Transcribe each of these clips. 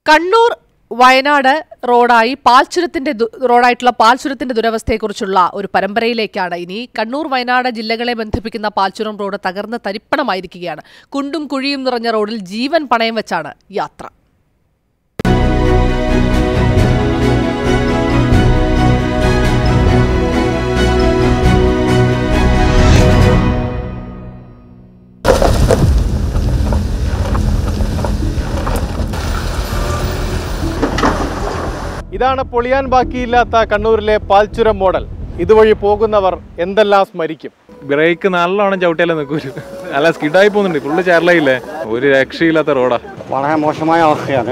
കണ്ണൂർ വയനാട് റോഡായി പാൽച്ചുരത്തിന്റെ ദു- റോഡായിട്ടുള്ള പാൽച്ചുരത്തിന്റെ ദുരവസ്ഥയെക്കുറിച്ചുള്ള ഒരു പരമ്പരയിലേക്കാണ് ഇനി കണ്ണൂർ വയനാട് ജില്ലകളെ ബന്ധിപ്പിക്കുന്ന പാൽച്ചുരം റോഡ് തകർന്ന് തരിപ്പണമായിരിക്കുകയാണ് കുണ്ടും കുഴിയും നിറഞ്ഞ റോഡിൽ ജീവൻ പണയം വെച്ചാണ് യാത്ര ഇതാണ് പൊളിയാൻ ബാക്കിയില്ലാത്ത കണ്ണൂരിലെ പാൽച്ചുരം മോഡൽ ഇതുവഴി പോകുന്നവർ എന്തെല്ലാം സ്മരിക്കും ബ്രേക്ക് നല്ലോണം ചവിട്ടിയാലേ നിൽക്കൂല അല്ല സ്കിഡായി പോകുന്നുണ്ട് ഫുള്ള് ചേർലയില്ലേ ഒരു രക്ഷയില്ലാത്ത റോഡാ വളരെ മോശമായ അവസ്ഥയാണ്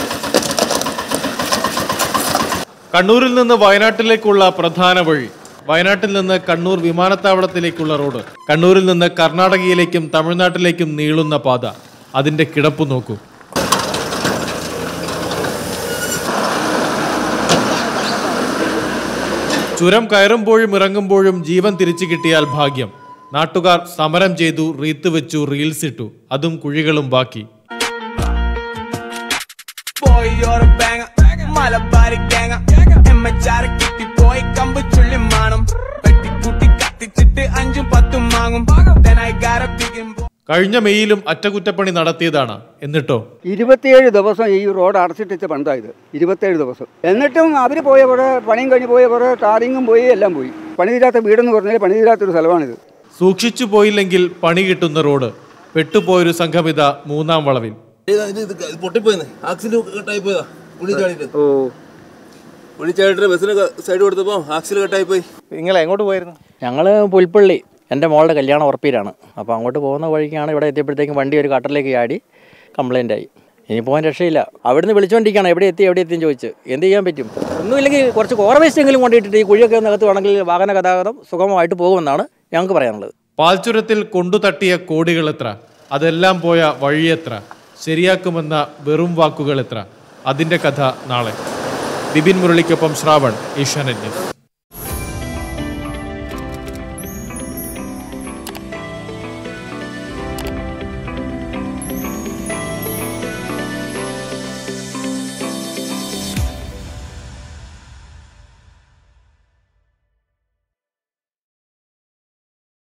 കണ്ണൂരിൽ നിന്ന് വയനാട്ടിലേക്കുള്ള പ്രധാന വഴി വയനാട്ടിൽ നിന്ന് കണ്ണൂർ വിമാനത്താവളത്തിലേക്കുള്ള റോഡ് കണ്ണൂരിൽ നിന്ന് കർണാടകയിലേക്കും തമിഴ്നാട്ടിലേക്കും നീളുന്ന പാത അതിന്റെ കിടപ്പ് നോക്കൂ ചുരം കയറുമ്പോഴും ഇറങ്ങുമ്പോഴും ജീവൻ തിരിച്ചു കിട്ടിയാൽ ഭാഗ്യം നാട്ടുകാർ സമരം ചെയ്തു റീത്ത് വെച്ചു റീൽസ് ഇട്ടു അതും കുഴികളും ബാക്കി boy, you're a banger. Malabari gang എമ്മച്ചാറ് കിട്ടിപ്പോയി കമ്പ് ചുള്ളി മാണം വെട്ടിക്കൂട്ടി കത്തിച്ചിട്ട് അഞ്ചും പത്തും വാങ്ങും Then I got a big and കഴിഞ്ഞ മെയ്യിലും അറ്റകുറ്റപ്പണി നടത്തിയതാണ് എന്നിട്ടോ ഇരുപത്തിയേഴ് ദിവസം ഈ റോഡ് അടച്ചിട്ടിച്ച് പണിതായത് ഇരുപത്തിയേഴ് ദിവസം എന്നിട്ടും അവർ പോയ കുറേ പണിയും കഴിഞ്ഞ് പോയ കുറേ ടാറിങ്ങും പോയി എല്ലാം പോയി പണി തീരാത്ത വീടെന്ന് പറഞ്ഞാൽ പണി തീരാത്തൊരു സ്ഥലമാണിത് സൂക്ഷിച്ചു പോയില്ലെങ്കിൽ പണി കിട്ടുന്ന റോഡ് പെട്ടുപോയൊരു സംഘമിത മൂന്നാം വളവിൽ ഏതാ ഇത് ഇത് പൊട്ടിപ്പോയിന്ന് ആക്സിൽ കട്ടായി പോയതാ കുഴി ചാടിയിട്ട് ഓ കുഴി ചാടിയിട്ട് ബസ്സിന് സൈഡ് കൊടുത്തപ്പോ ആക്സിൽ കട്ടായി പോയി നിങ്ങൾ എങ്ങോട്ട് പോയിരുന്നു ഞങ്ങൾ പുൽപ്പള്ളി എൻ്റെ മോളുടെ കല്യാണം ഉറപ്പിയിലാണ് അപ്പോൾ അങ്ങോട്ട് പോകുന്ന വഴിക്കാണ് ഇവിടെ എത്തിയപ്പോഴത്തേക്കും വണ്ടി ഒരു കട്ടറിലേക്ക് ചാടി കംപ്ലൈൻ്റ് ആയി ഇനി പോകാൻ രക്ഷയില്ല അവിടുന്ന് വിളിച്ചുകൊണ്ടിരിക്കുകയാണ് എവിടെ എത്തി എവിടെ എത്തിയെന്ന് ചോദിച്ചു എന്ത് ചെയ്യാൻ പറ്റും ഒന്നുമില്ലെങ്കിൽ കുറച്ച് കോറ വേസ്റ്റെങ്കിലും കൊണ്ടിട്ടിട്ട് ഈ കുഴിയൊക്കെ നികത്തുവാണെങ്കിൽ വാഹന ഗതാഗതം സുഗമമായിട്ട് പോകുമെന്നാണ് ഞങ്ങൾക്ക് പറയാനുള്ളത് പാൽച്ചുരത്തിൽ കൊണ്ടുതട്ടിയ കോടികൾ എത്ര അതെല്ലാം പോയ വഴിയെത്ര ശരിയാക്കുമെന്ന വെറും വാക്കുകൾ എത്ര അതിന്റെ കഥ നാളെ ബിപിൻ മുരളിക്കൊപ്പം ശ്രാവൺ ഏഷ്യാനെറ്റ് ന്യൂസ്